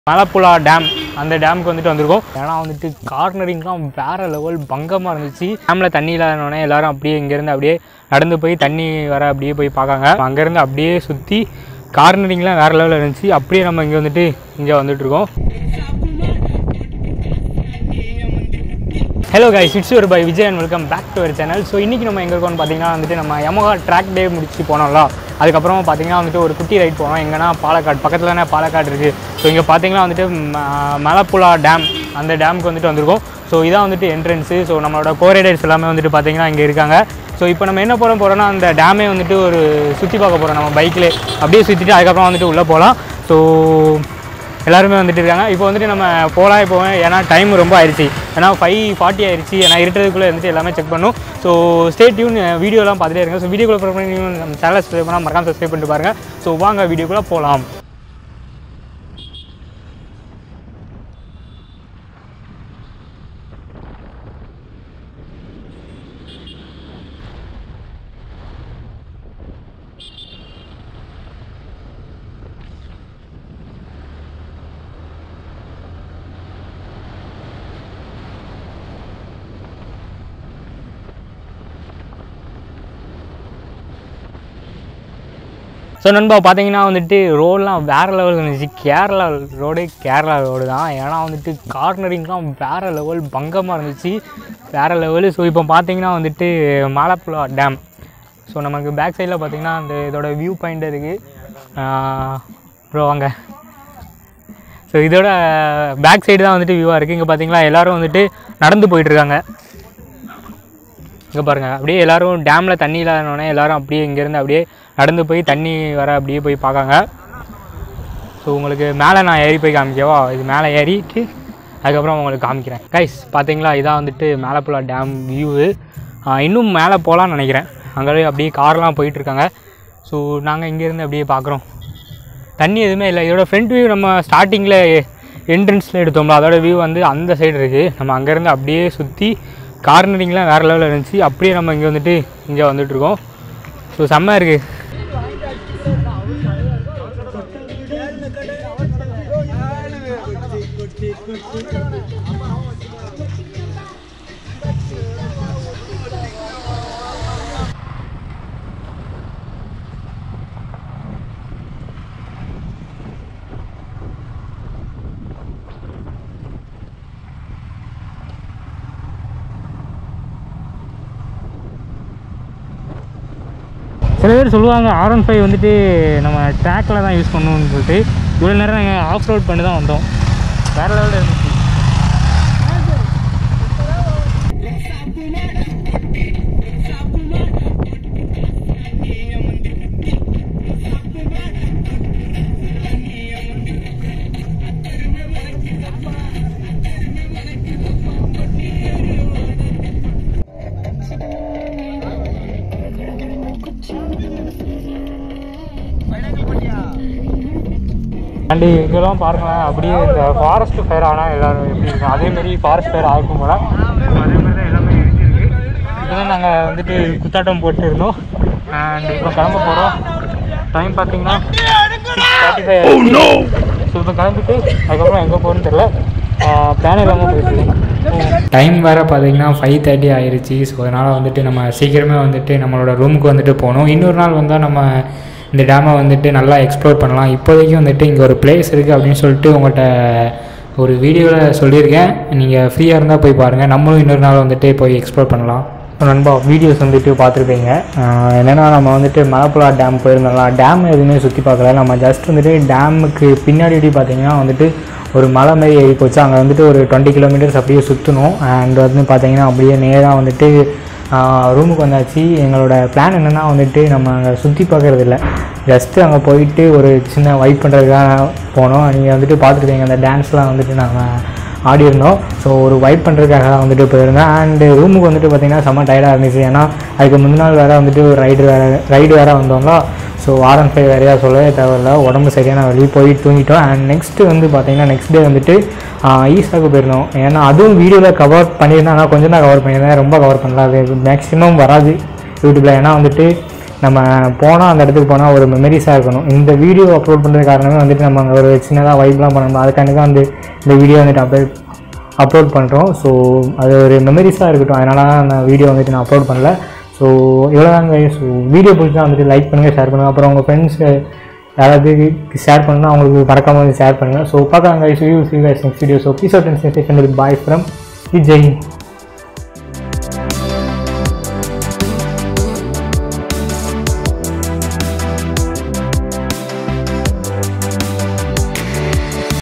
Malampuzha dam அந்த டேமுக்கு வந்துட்டு வந்திருக்கோம் ஏன்னா வந்துட்டு கார்னரிங்லாம் வேற லெவல் பங்கமாக இருந்துச்சு டேமில் தண்ணி இல்லாதனோடனே எல்லாரும் அப்படியே இங்கேருந்து அப்படியே நடந்து போய் தண்ணி வர அப்படியே போய் பார்க்காங்க அங்கேருந்து அப்படியே சுற்றி கார்னரிங்லாம் வேறு லெவலில் இருந்துச்சு அப்படியே நம்ம இங்கே வந்துட்டு இங்கே வந்துட்டு இருக்கோம் ஹலோ கைஸ் இட்ஸ் ஒரு by Vijay and welcome back to our channel so இன்றைக்கி நம்ம எங்கே இருக்கோம்னு பார்த்தீங்கன்னா வந்துட்டு நம்ம யமகா ட்ராக் டே முடிச்சு போனோம்ல அதுக்கப்புறமா பார்த்தீங்கன்னா வந்துட்டு ஒரு குட்டி ரைட் போனோம் எங்கன்னா பாலக்காடு பக்கத்தில் தானே பாலக்காடு இருக்குது ஸோ இங்கே பார்த்தீங்கன்னா வந்துட்டு ம- மலப்புழா டேம் அந்த டேமுக்கு வந்துட்டு வந்திருக்கோம் ஸோ இதான் வந்துட்டு என்ட்ரன்ஸு ஸோ நம்மளோட கோரைடர்ஸ் எல்லாமே வந்துட்டு பார்த்தீங்கன்னா இங்கே இருக்காங்க ஸோ இப்போ நம்ம என்ன போகிறோம் போகிறோம்னா அந்த டேமே வந்துட்டு ஒரு சுற்றி பார்க்க போகிறோம் நம்ம பைக்கில் அப்படியே சுற்றிட்டு அதுக்கப்புறம் வந்துட்டு உள்ளே போகலாம் ஸோ எல்லாருமே வந்துட்டு இருக்காங்க இப்போ வந்துட்டு நம்ம போகலாம் இப்போ ஏன்னா டைம் ரொம்ப ஆயிடுச்சு ஏன்னா ஃபைவ் ஃபார்ட்டி ஆயிடுச்சு ஏன்னா இருட்டதுக்குள்ளே வந்துட்டு எல்லாமே செக் பண்ணும் ஸோ ஸ்டே டியூன் வீடியோலாம் பார்த்துட்டே இருங்க ஸோ வீடியோக்குள்ளே ப்ரிஃபர் பண்ணி நம்ம சேனல் சப்ஸ்கிரைப் பண்ணால் மறக்காம சப்ஸ்கிரைப் பண்ணிட்டு பாருங்கள் ஸோ வாங்க வீடியோக்குள்ளே போகலாம் ஸோ நண்பா பார்த்தீங்கன்னா வந்துட்டு ரோடெலாம் வேறு லெவல் இருந்துச்சு கேரளா ரோடே கேரளா ரோடு தான் ஏன்னா வந்துட்டு கார்னரிங்லாம் வேறு லெவல் பங்கமாக இருந்துச்சு வேறு லெவலு ஸோ இப்போ பார்த்தீங்கன்னா வந்துட்டு மாலப்புழா டேம் ஸோ நமக்கு பேக் சைடில் பார்த்தீங்கன்னா அந்த இதோட வியூ பாயிண்ட் இருக்குது ப்ரோ வாங்க ஸோ இதோட பேக் சைடு தான் வந்துட்டு வியூவாக இருக்குது இங்கே பார்த்தீங்களா எல்லோரும் வந்துட்டு நடந்து போயிட்டுருக்காங்க இங்கே பாருங்கள் அப்படியே எல்லாரும் டேமில் தண்ணி இல்லாதனோடனே எல்லாரும் அப்படியே இங்கேருந்து அப்படியே நடந்து போய் தண்ணி வர அப்படியே போய் பார்க்காங்க ஸோ உங்களுக்கு மேலே நான் ஏறி போய் காமிக்கவா இது மேலே ஏறிட்டு அதுக்கப்புறம் உங்களுக்கு காமிக்கிறேன் கைஸ் பார்த்தீங்களா இதான் வந்துட்டு மேலப்புழா டேம் வியூவு இன்னும் மேலே போகலான்னு நினைக்கிறேன் அங்கே அப்படியே கார்லாம் போயிட்டுருக்காங்க ஸோ நாங்கள் இங்கேருந்து அப்படியே பார்க்குறோம் தண்ணி எதுவுமே இல்லை இதோட ஃப்ரண்ட் வியூ நம்ம ஸ்டார்டிங்கில் என்ட்ரன்ஸில் எடுத்தோம்ல அதோட வியூ வந்து அந்த சைடு இருக்குது நம்ம அங்கேருந்து அப்படியே சுற்றி கார்னரிங்லாம் வேறு லெவலில் இருந்துச்சு அப்படியே நம்ம இங்கே வந்துட்டு இங்கே வந்துட்டுருக்கோம் ஸோ செம்ம இருக்குது சில பேர் சொல்லுவாங்க ஆர் ஒன் ஃபைவ் வந்துட்டு நம்ம ட்ராக்கில் தான் யூஸ் பண்ணணும்னு சொல்லிட்டு இவ்வளோ நேரம் நாங்கள் ஆஃப் ரோட் பண்ணி தான் வந்தோம் வேறு லெவலில் இருந்துச்சு அண்டு இங்கெல்லாம் பாருங்களேன் அப்படியே இந்த ஃபாரஸ்ட் ஃபயர் ஆனால் எல்லாரும் எப்படி இருக்கும் அதேமாரி ஃபாரஸ்ட் ஃபயர் ஆகும் போல அதே மாதிரி தான் எல்லாமே இருக்கு இப்போ தான் நாங்கள் வந்துட்டு குத்தாட்டம் போட்டு இருந்தோம் அண்ட் இப்போ கிளம்ப போகிறோம் டைம் பார்த்தீங்கன்னா சிக்ஸ் ஃபார்ட்டி ஃபைவ் ஸோ இப்போ கிளம்பிட்டு அதுக்கப்புறம் எங்கே போகணும்னு தெரில பிளான் இல்லாமல் போயிட்டு டைம் வேறு பார்த்தீங்கன்னா ஃபைவ் தேர்ட்டி ஆயிருச்சு ஸோ அதனால் வந்துட்டு நம்ம சீக்கிரமே வந்துட்டு நம்மளோட ரூமுக்கு வந்துட்டு போகணும் இன்னொரு நாள் வந்தால் நம்ம இந்த டேமை வந்துட்டு நல்லா எக்ஸ்ப்ளோர் பண்ணலாம் இப்போதைக்கு வந்துட்டு இங்கே ஒரு பிளேஸ் இருக்குது அப்படின்னு சொல்லிட்டு உங்கள்கிட்ட ஒரு வீடியோவில் சொல்லியிருக்கேன் நீங்கள் ஃப்ரீயாக இருந்தால் போய் பாருங்கள் நம்மளும் இன்னொரு நாள் வந்துட்டு போய் எக்ஸ்ப்ளோர் பண்ணலாம் நண்பா வீடியோஸ் வந்துட்டு பார்த்துருப்பீங்க என்னென்னா நம்ம வந்துட்டு மலப்புழா டேம் போயிருந்தோம்லாம் டேம் எதுவுமே சுற்றி பார்க்கல நம்ம ஜஸ்ட் வந்துட்டு டேமுக்கு பின்னாடி இப்படி பார்த்தீங்கன்னா வந்துட்டு ஒரு மலை மாரி ஏறி போச்சு அங்கே வந்துட்டு ஒரு டுவெண்ட்டி கிலோமீட்டர்ஸ் அப்படியே சுற்றணும் அண்ட் வந்து பார்த்தீங்கன்னா அப்படியே நேராக வந்துட்டு ரூமுக்கு வந்தாச்சு எங்களோட பிளான் என்னென்னா வந்துட்டு நம்ம அங்கே சுற்றி பார்க்குறது இல்லை ஜஸ்ட்டு அங்கே போயிட்டு ஒரு சின்ன வைப் பண்ணுறதுக்காக போனோம் நீங்கள் வந்துட்டு பார்த்துருக்கீங்க அந்த டான்ஸ்லாம் வந்துட்டு நாங்கள் ஆடி இருந்தோம் ஸோ ஒரு வைப் பண்ணுறதுக்காக தான் வந்துட்டு போயிருந்தேன் அண்டு ரூமுக்கு வந்துட்டு பார்த்திங்கன்னா செம்ம டயர்டாக இருந்துச்சு ஏன்னா அதுக்கு முந்தின நாள் வேறு வந்துட்டு ஒரு ரைடு வேறு ரைடு வேறு வந்தோம்ல ஸோ ஆர் ஒன் ஃபைவ் வேறையாக சொல்லவே தேவையில்ல உடம்பு சரியான வெளியே போய் தூங்கிட்டோம் அண்ட் நெக்ஸ்ட்டு வந்து பார்த்தீங்கன்னா நெக்ஸ்ட் டே வந்துட்டு ஈஸ்டாக்கு போயிருந்தோம் ஏன்னா அதுவும் வீடியோவில் கவர் பண்ணியிருந்தேன் ஆனால் கொஞ்சம் தான் கவர் பண்ணியிருந்தேன் ரொம்ப கவர் பண்ணல அது மேக்ஸிமம் வராது யூடியூப்பில் ஏன்னா வந்துட்டு நம்ம போனால் அந்த இடத்துக்கு போனால் ஒரு மெமரிஸாக இருக்கணும் இந்த வீடியோ அப்லோட் பண்ணுறது காரணமே வந்துட்டு நம்ம அங்கே ஒரு சின்னதாக வைப்லாம் பண்ணணும் அதுக்காண்டி தான் வந்து இந்த வீடியோ வந்துட்டு அப்லோட் அப்லோட் பண்ணுறோம் ஸோ அது ஒரு மெமரிஸாக இருக்கட்டும் அதனால தான் நான் வீடியோ வந்துட்டு நான் அப்லோட் பண்ணல ஸோ இவ்வளோதாங்க ஸோ வீடியோ பிடிச்சா வந்துட்டு லைக் பண்ணுங்கள் ஷேர் பண்ணுங்கள் அப்புறம் உங்கள் ஃப்ரெண்ட்ஸ் யாராவது ஷேர் பண்ணால் அவங்களுக்கு மறக்காம வந்து ஷேர் பண்ணுங்கள் ஸோ பார்க்கலாம் guys you see guys next video so please அட்டன் சென்சேஷன் பாய் ஃப்ரம் விஜய்